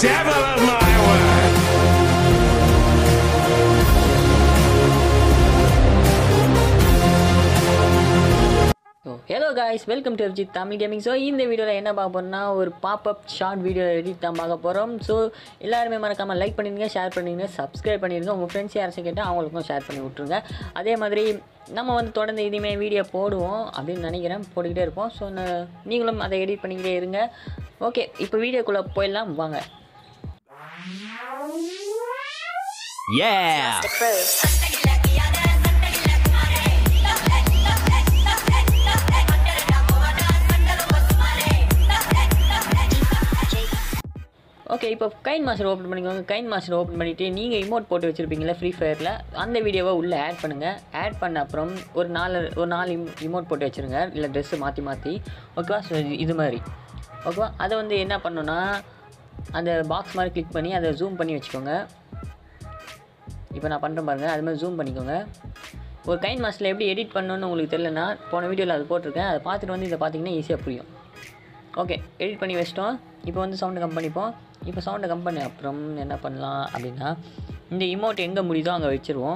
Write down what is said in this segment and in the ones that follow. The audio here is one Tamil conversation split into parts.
devil of my work. So hello guys welcome to Arjit Tamil gaming so இந்த வீடியோவில் என்ன பார்க்க போகிறோம்னா ஒரு பாப்அப் ஷார்ட் வீடியோ எடிட் தான் பார்க்க போகிறோம் ஸோ எல்லாருமே மறக்காமல் லைக் பண்ணிடுங்க ஷேர் பண்ணிடுங்க சப்ஸ்கிரைப் பண்ணிடுங்க உங்கள் ஃப்ரெண்ட்ஸ் யாராச்சும் கேட்டால் அவங்களுக்கும் ஷேர் பண்ணி விட்ருங்க அதே மாதிரி நம்ம வந்து தொடர்ந்து இனிமேல் வீடியோ போடுவோம் அப்படின்னு நினைக்கிறேன் போட்டுக்கிட்டே இருப்போம் ஸோ நீங்களும் அதை எடிட் பண்ணிக்கிட்டே இருங்க ஓகே இப்போ வீடியோக்குள்ளே போயிடலாம் வாங்க Yeah! ஓகே இப்போ கைன் மாஸ்டர் ஓப்பன் பண்ணிக்கோங்க கைன் மாஸ்டர் ஓப்பன் பண்ணிவிட்டு நீங்கள் இமோட் போட்டு வச்சுருப்பீங்களா ஃப்ரீ ஃபயரில் அந்த வீடியோவை உள்ளே ஆட் பண்ணுங்கள் ஆட் பண்ண அப்புறம் ஒரு நாலு ஒரு நாலு இமோட் போட்டு வச்சுருங்க இல்லை ட்ரெஸ்ஸு மாற்றி மாற்றி ஓகேவா ஸோ இது மாதிரி ஓகேவா அதை வந்து என்ன பண்ணணும்னா அந்த பாக்ஸ் மாதிரி கிளிக் பண்ணி அதை ஜூம் பண்ணி வச்சுக்கோங்க இப்போ நான் பண்ணுறேன் பாருங்கள் அது மாதிரி ஜூம் பண்ணிக்கோங்க ஒரு கைன் மாஸ்டரில் எப்படி எடிட் பண்ணணும்னு உங்களுக்கு தெரியலனா போன வீடியோவில் அது போட்டிருக்கேன் அதை பார்த்துட்டு வந்து இதை பார்த்தீங்கன்னா ஈஸியாக புரியும் ஓகே எடிட் பண்ணி வச்சிட்டோம் இப்போ வந்து சவுண்டை கம் பண்ணிப்போம் இப்போ சவுண்டை கம் பண்ணி அப்புறம் என்ன பண்ணலாம் அப்படின்னா இந்த இமோட் எங்கே முடியுதோ அங்கே வச்சுருவோம்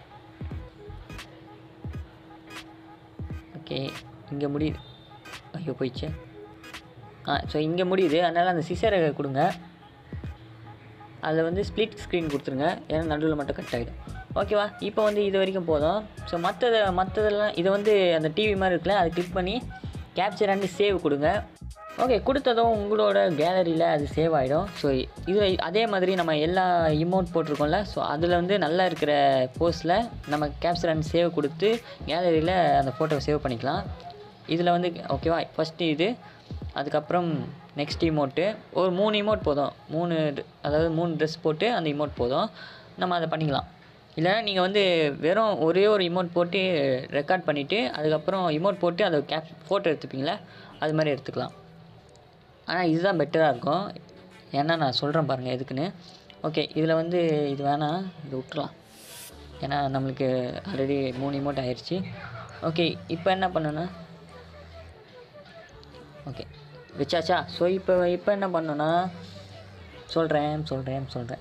ஓகே இங்கே முடியுது ஐயோ போயிடுச்சு ஆ ஸோ இங்கே முடியுது அதனால் அந்த சிசரை கொடுங்க அதில் வந்து ஸ்ப்ளிட் ஸ்க்ரீன் கொடுத்துருங்க ஏன்னா நடுவில் மட்டும் கட் ஆகிடும் ஓகேவா இப்போ வந்து இது வரைக்கும் போதும் ஸோ மற்றதை மற்றதெல்லாம் இதை வந்து அந்த டிவி மாதிரி இருக்குல்ல அதை கிளிக் பண்ணி கேப்சர் அண்ட் சேவ் கொடுங்க ஓகே கொடுத்ததும் உங்களோட கேலரியில் அது சேவ் ஆகிடும் ஸோ இது அதே மாதிரி நம்ம எல்லா இமோட் போட்டிருக்கோம்ல ஸோ அதில் வந்து நல்லா இருக்கிற போஸ்ட்டில் நம்ம கேப்சர் அண்ட் சேவ் கொடுத்து கேலரியில் அந்த ஃபோட்டோவை சேவ் பண்ணிக்கலாம் இதில் வந்து ஓகேவா ஃபஸ்ட்டு இது அதுக்கப்புறம் நெக்ஸ்ட் இமோட்டு ஒரு மூணு இமோட் போதும் மூணு ட- அதாவது மூணு ட்ரெஸ் போட்டு அந்த இமோட் போதும் நம்ம அதை பண்ணிக்கலாம் இல்லைன்னா நீங்கள் வந்து வெறும் ஒரே ஒரு இமோட் போட்டு ரெக்கார்ட் பண்ணிவிட்டு அதுக்கப்புறம் இமோட் போட்டு அதை கேப் ஃபோட்டோ எடுத்துப்பீங்களா அது மாதிரி எடுத்துக்கலாம் ஆனால் இதுதான் பெட்டராக இருக்கும் ஏன்னா நான் சொல்கிறேன் பாருங்கள் எதுக்குன்னு ஓகே இதில் வந்து இது வேணாம் இது விட்டுறலாம் ஏன்னா நம்மளுக்கு ஆல்ரெடி மூணு இமோட் ஆயிடுச்சு ஓகே இப்போ என்ன பண்ணணும்னா ஓகே வச்சாச்சா ஸோ இப்போ இப்போ என்ன பண்ணணும்னா சொல்கிறேன் சொல்கிறேன் சொல்கிறேன்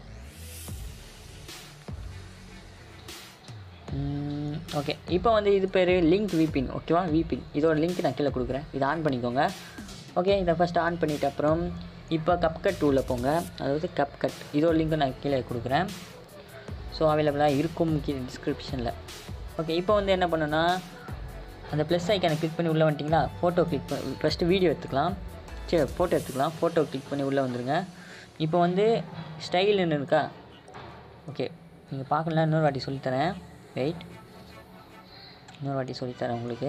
ஓகே இப்போ வந்து இது பேர் லிங்க் விபின் ஓகேவா விபின் இதோட லிங்க் நான் கீழே கொடுக்குறேன் இதை ஆன் பண்ணிக்கோங்க ஓகே இதை ஃபஸ்ட்டு ஆன் பண்ணிட்ட அப்புறம் இப்போ கப்கட் டூவில் போங்க அதாவது கப்கட் இதோட லிங்க்கை நான் கீழே கொடுக்குறேன் ஸோ அவைலபிளாக இருக்கும் கீழே டிஸ்கிரிப்ஷனில் ஓகே இப்போ வந்து என்ன பண்ணுன்னா அந்த ப்ளஸ் ஐக்கானை கிளிக் பண்ணி உள்ளே வந்துட்டிங்களா ஃபோட்டோ கிளிக் பண்ணி ஃபஸ்ட்டு வீடியோ எடுத்துக்கலாம் சரி ஃபோட்டோ எடுத்துக்கலாம் ஃபோட்டோ கிளிக் பண்ணி உள்ளே வந்துருங்க இப்போ வந்து ஸ்டைலுன்னு இருக்கா ஓகே நீங்கள் பார்க்கலாம் இன்னொரு வாட்டி சொல்லித்தரேன் வெயிட் இன்னொரு வாட்டி சொல்லித்தரேன் உங்களுக்கு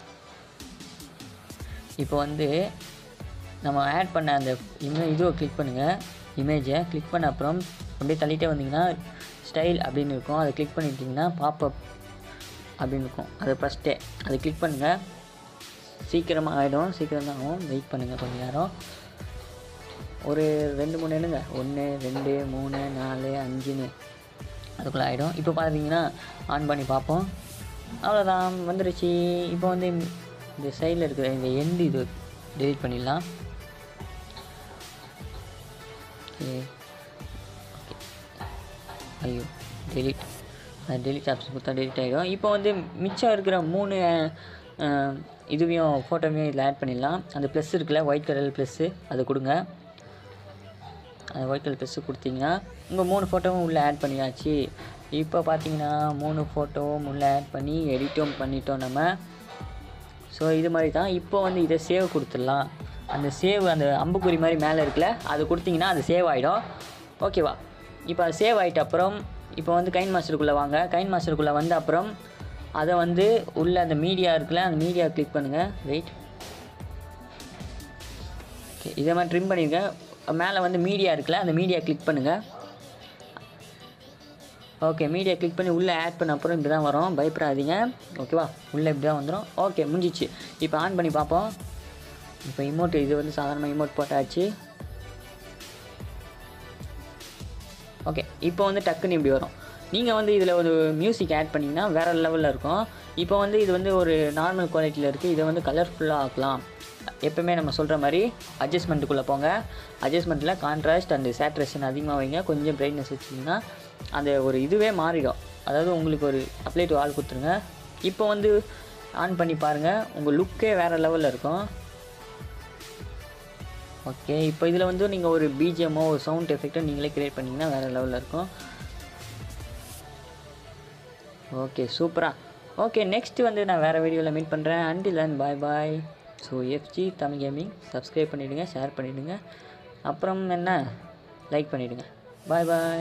இப்போ வந்து நம்ம ஆட் பண்ண அந்த இமே இதுவை கிளிக் பண்ணுங்கள் இமேஜை கிளிக் பண்ண அப்புறம் அப்படியே தள்ளிட்டே வந்தீங்கன்னா ஸ்டைல் அப்படின்னு இருக்கும் அதை கிளிக் பண்ணிட்டீங்கன்னா பாப்அப் அப்படின்னு இருக்கும் அதை ஃபஸ்ட்டே அதை கிளிக் பண்ணுங்கள் சீக்கிரமாக ஆகிடும் சீக்கிரம் தான் ஆகும் வெயிட் பண்ணுங்கள் கொஞ்சம் நேரம் ஒரு ரெண்டு மூணு எண்ணுங்க ஒன்று ரெண்டு மூணு நாலு அஞ்சுன்னு அதுக்குள்ளே ஆகிடும் இப்போ பார்த்தீங்கன்னா ஆன் பண்ணி பார்ப்போம் அவ்வளோதான் வந்துருச்சு இப்போ வந்து இந்த சைடில் இருக்கிற இந்த எண்டு இது டெலீட் பண்ணிடலாம் ஓகே ஐயோ டெலிட் அது டெலிட் ஆப்ஷன் கொடுத்தா டெலிட் ஆகிடும் இப்போ வந்து மிச்சம் இருக்கிற மூணு அஹ், இதுவையும் ஃபோட்டோவையும் இதில் ஆட் பண்ணிடலாம் அந்த ப்ளஸ் இருக்குல்ல ஒயிட் கலர் ப்ளஸ்ஸு அதை கொடுங்க அந்த ஒயிட் கலர் ப்ளஸ்ஸு கொடுத்தீங்கன்னா உங்கள் மூணு ஃபோட்டோவும் உள்ளே ஆட் பண்ணியாச்சு இப்போ பார்த்தீங்கன்னா மூணு ஃபோட்டோவும் உள்ளே ஆட் பண்ணி எடிட்டும் பண்ணிட்டோம் நம்ம ஸோ இது மாதிரி தான் இப்போ வந்து இதை சேவ் கொடுத்துடலாம் அந்த சேவ் அந்த அம்புக்குறி மாதிரி மேலே இருக்குல்ல அது கொடுத்தீங்கன்னா அது சேவ் ஆகிடும் ஓகேவா இப்போ அது சேவ் ஆகிட்ட அப்புறம் இப்போ வந்து கைன் மாஸ்டருக்குள்ளே வாங்க கைன் மாஸ்டருக்குள்ளே வந்த அப்புறம் அதை வந்து உள்ள அந்த மீடியா இருக்குல்ல அந்த மீடியா கிளிக் பண்ணுங்கள் வெயிட் ஓகே இதே மாதிரி ட்ரிம் பண்ணிருங்க மேலே வந்து மீடியா இருக்குல்ல அந்த மீடியா கிளிக் பண்ணுங்கள் ஓகே மீடியா கிளிக் பண்ணி உள்ளே ஆட் பண்ண அப்புறம் இப்படி தான் வரும் பயப்படாதீங்க ஓகேவா உள்ளே இப்படி தான் வந்துடும் ஓகே முடிஞ்சிச்சு இப்போ ஆன் பண்ணி பார்ப்போம் இப்போ இமோட் இது வந்து சாதாரண இமோட் போட்டாச்சு ஓகே இப்போ வந்து டக்குன்னு இப்படி வரும் நீங்கள் வந்து இதில் ஒரு மியூசிக் ஆட் பண்ணிங்கன்னா வேறு லெவலில் இருக்கும் இப்போ வந்து இது வந்து ஒரு நார்மல் குவாலிட்டியில் இருக்குது இதை வந்து கலர்ஃபுல்லாக ஆக்கலாம் எப்பவுமே நம்ம சொல்கிற மாதிரி அட்ஜஸ்ட்மெண்ட்டுக்குள்ளே போங்க அட்ஜஸ்ட்மெண்ட்டில் கான்ட்ராஸ்ட் அண்டு சேட்ரேஷன் அதிகமாக வைங்க கொஞ்சம் பிரைட்னஸ் வச்சிங்கன்னா அந்த ஒரு இதுவே மாறிடும் அதாவது உங்களுக்கு ஒரு அப்ளை டு ஆல் கொடுத்துருங்க இப்போ வந்து ஆன் பண்ணி பாருங்கள் உங்கள் லுக்கே வேறு லெவலில் இருக்கும் ஓகே இப்போ இதில் வந்து நீங்கள் ஒரு பிஜிஎம்மோ ஒரு சவுண்ட் எஃபெக்ட்டோ நீங்களே க்ரியேட் பண்ணிங்கன்னா வேறு லெவலில் இருக்கும் ஓகே சூப்பராக ஓகே நெக்ஸ்ட் வந்து நான் வேறு வீடியோவில் மீட் பண்ணுறேன் until and bye bye so F G Tamil gaming subscribe பண்ணிவிடுங்க ஷேர் பண்ணிவிடுங்க அப்புறம் என்ன லைக் பண்ணிவிடுங்க பாய் பாய்